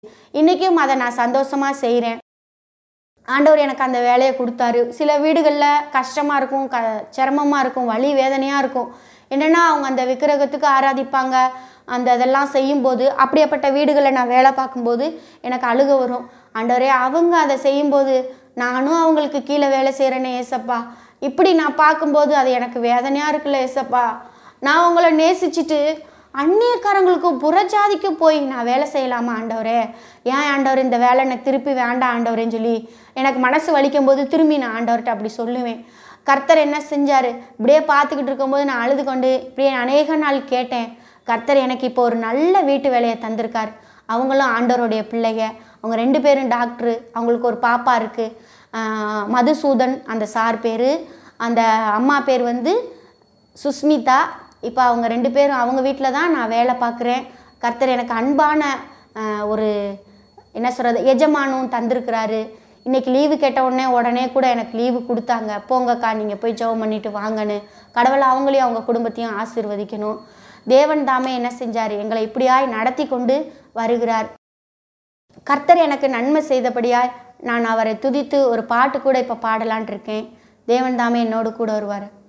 இன்றைக்கும் அதை நான் சந்தோஷமாக செய்கிறேன் ஆண்டவர் எனக்கு அந்த வேலையை கொடுத்தாரு சில வீடுகளில் கஷ்டமாக இருக்கும் க சிரமமாக இருக்கும் வலி வேதனையாக இருக்கும் என்னென்னா அவங்க அந்த விக்கிரகத்துக்கு ஆராதிப்பாங்க அந்த இதெல்லாம் செய்யும்போது அப்படியேப்பட்ட வீடுகளில் நான் வேலை பார்க்கும்போது எனக்கு அழுக வரும் ஆண்டவரே அவங்க அதை செய்யும்போது நானும் அவங்களுக்கு கீழே வேலை செய்கிறேனே ஏசப்பா இப்படி நான் பார்க்கும்போது அது எனக்கு வேதனையாக இருக்குல்ல ஏசப்பா நான் அவங்கள நேசிச்சுட்டு அந்நியக்காரங்களுக்கும் புறஜாதிக்கும் போய் நான் வேலை செய்யலாமா ஆண்டவரே ஏன் ஆண்டவர் இந்த வேலை எனக்கு திருப்பி வேண்டாம் ஆண்டவரேன்னு சொல்லி எனக்கு மனசு வலிக்கும் போது திரும்பி நான் ஆண்டவர்கிட்ட அப்படி சொல்லுவேன் கர்த்தர் என்ன செஞ்சார் இப்படியே பார்த்துக்கிட்டு இருக்கும்போது நான் அழுது கொண்டு இப்படியே அநேக நாள் கேட்டேன் கர்த்தர் எனக்கு இப்போ ஒரு நல்ல வீட்டு வேலையை தந்திருக்கார் அவங்களும் ஆண்டவருடைய பிள்ளைங்க அவங்க ரெண்டு பேரும் டாக்டரு அவங்களுக்கு ஒரு பாப்பா இருக்குது மதுசூதன் அந்த சார் பேர் அந்த அம்மா பேர் வந்து சுஸ்மிதா இப்போ அவங்க ரெண்டு பேரும் அவங்க வீட்டில் தான் நான் வேலை பார்க்குறேன் கர்த்தர் எனக்கு அன்பான ஆஹ், ஒரு என்ன சொல்கிறது எஜமானும் தந்திருக்கிறாரு இன்றைக்கி லீவு கேட்ட உடனே உடனே கூட எனக்கு லீவு கொடுத்தாங்க போங்கக்கா நீங்கள் போய் ஜெபம் பண்ணிட்டு வாங்கன்னு கடவுளை அவங்களையும் அவங்க குடும்பத்தையும் ஆசீர்வதிக்கணும் தேவன் தாமே என்ன செஞ்சார் எங்களை இப்படியாய் நடத்தி கொண்டு வருகிறார் கர்த்தர் எனக்கு நன்மை செய்தபடியாய் நான் அவரை துதித்து ஒரு பாட்டு கூட இப்போ பாடலான் இருக்கேன் தேவன் தாமே என்னோடு கூட வருவார்